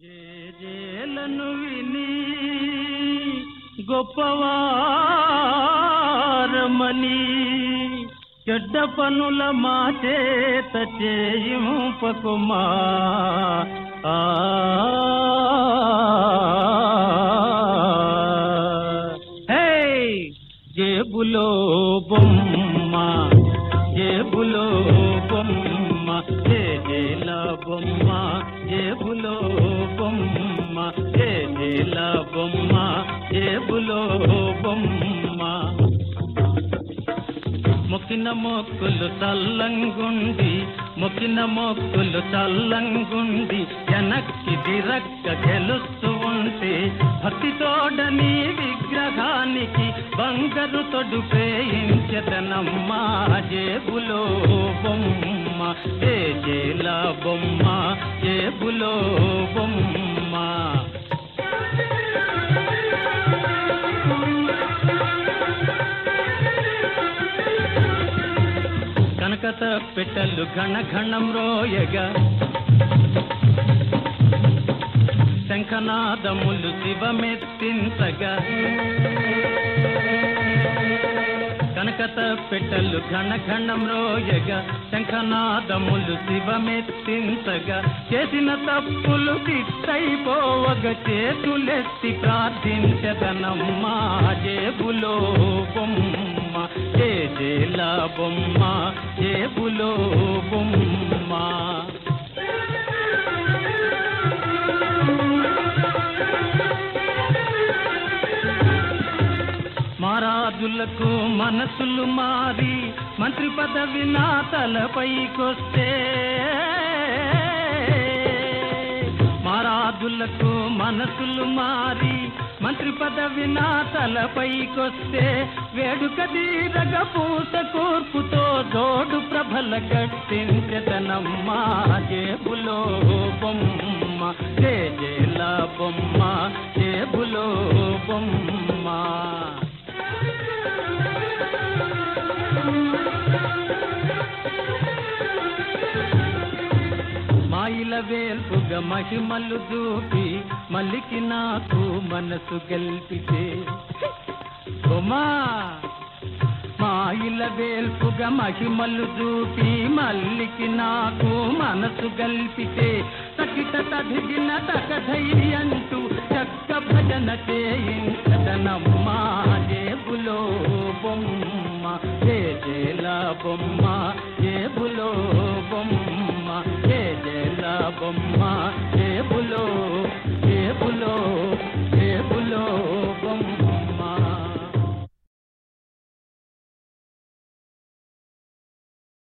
జేజేలను విని గొప్పవారమని చెడ్డ పనుల మా చేత చేయింపకుమా ఆ హే జేబులో బొమ్మ జేబులో బొమ్మ జేజేల బొమ్మ జేబులో బొమ్మ జేజేల బొమ్మ జేబులో బొమ్మ మొక్కిన మొక్కులు చల్లంగుండి మొక్కిన మొక్కులు చల్లంగుండి వెనక్కి దిరక్క గెలుస్తూ ఉంటే భక్తితోడని విగ్రహానికి బంగారు తొడుపేయించదనమ్మా జేబులో బొమ్మ ఏ జేల బొమ్మ జేబులో బొమ్మ కనకత పెట్టలు ఘన ఘనం రోయగా శంఖనాదములు శివమెత్తించగా కనకత పెట్టలు ఘన ఘనం రోయగా శంఖనాదములు శివమెత్తించగా చేసిన తప్పులు తిట్టయిపోవగ చేతులెత్తి ప్రార్థించదనమ్మా జేబులో బొమ్మ ఏ జేల బొమ్మ జేబులో బొమ్మ మారాజులకు మనసులు మారి మంత్రి పదవి నా తలపైకొస్తే మారాజులకు మనసులు మారి మంత్రి పదవి నా తలపైకొస్తే వేడుక తీరగ పూస కూర్పుతో జోడు ప్రభల కట్టించదనమ్మా జేబులో బొమ్మ జేజేల బొమ్మ జేబులో బొమ్మ మాయిల వేల్పుగా మహిమలు చూపి మల్లికి నాకు మనసు గెలిపితే ఉమా మాయిల వేల్పుగా మహిమలు చూపి మల్లికి నాకు మనసు గల్పితే తకిట తదిగిన తకధై అంటూ చక్క భజన చేయించదనమ్మా జేబులో బొమ్మ జే జేల బొమ్మ జేబులో బొమ్మ